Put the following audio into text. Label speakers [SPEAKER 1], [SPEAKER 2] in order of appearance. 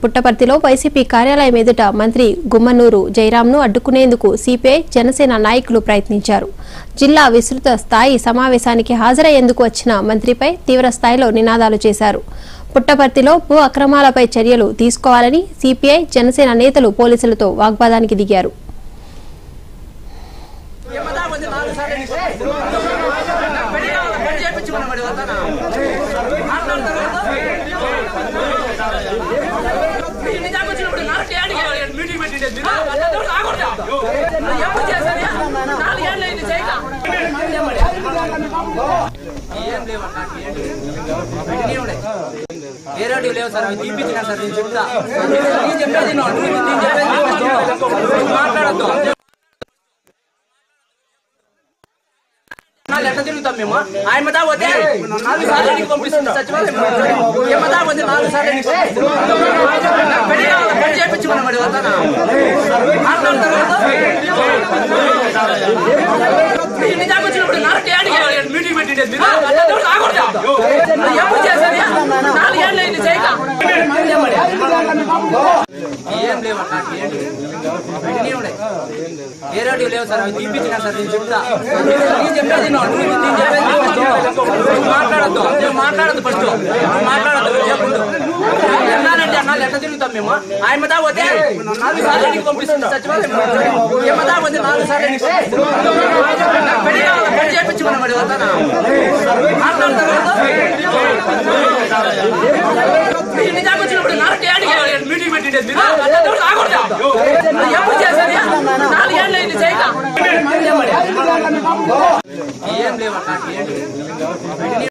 [SPEAKER 1] పుట్టపర్తిలో వైసీపీ కార్యాలయం ఎదుట మంత్రి గుమ్మనూరు జయరాంను అడ్డుకునేందుకు సిపిఐ జనసేన నాయకులు ప్రయత్నించారు జిల్లా విస్తృత స్థాయి సమావేశానికి హాజరయ్యేందుకు వచ్చిన మంత్రిపై తీవ్ర స్థాయిలో నినాదాలు చేశారు పుట్టపర్తిలో భూ అక్రమాలపై చర్యలు తీసుకోవాలని సిపిఐ జనసేన నేతలు పోలీసులతో వాగ్వాదానికి దిగారు
[SPEAKER 2] వేరే లేవు సార్ అవి తీపించిన సార్ నేను చెప్తా నేను చెప్పేది నువ్వు నేను చెప్పేది మాట్లాడద్దు నాలుగు ఎట్లా తిరుగుతాం మేము ఆయన దా పోతే నాలుగు సార్లు ఇంటికి పంపిస్తుంది సచివాలయం ఏమో దా పోతే నాలుగు సార్లు ఇంటికి పంపిస్తుంది. పెళ్లి కావాలి, పెళ్లి చేయించుకున్నాం మరి వస్తానా ఇన్ని దాకా వచ్చినప్పుడు నాలుగు ఏళ్ళకి మీటింగ్ పెట్టిండే మీరు అట్లా ఆగకూడదు. ఎప్పుడు చేసేది నాలుగు ఏళ్ళు అయింది చేయక ఏం లేవు నాకు ఏం లేవు ఉన్నాయి. వేరే లేవు సార్ అవి తీపించిన సార్ నేను చెప్తా నేను చెప్పేది నువ్వు నేను చెప్పేది నువ్వు మాట్లాడద్దు నువ్వు మాట్లాడద్దు ఫస్ట్ నువ్వు మాట్లాడద్దు చెప్పండు ఎన్నాలంటే అన్నాళ్ళు ఎట్లా తిరుగుతాం మేము ఆయన దా పోతే నాలుగు సార్లు ఇంటికి పంపిస్తుంది సచివాలయం ఏమో దా పోతే నాలుగు సార్లు ఇంటికి పంపిస్తుంది. పెళ్లి కావాలి, పెళ్లి చేయించుకున్నాం మరి వస్తానా ఇన్ని దాకా వచ్చినప్పుడు నాలుగు ఏళ్ళకి మీటింగ్ పెట్టిండే మీరు అట్లా ఆగకూడదు. ఎప్పుడు చేసేది నాలుగు ఏళ్ళు అయింది చేయక ఏం లేవు నాకు ఏం లేవు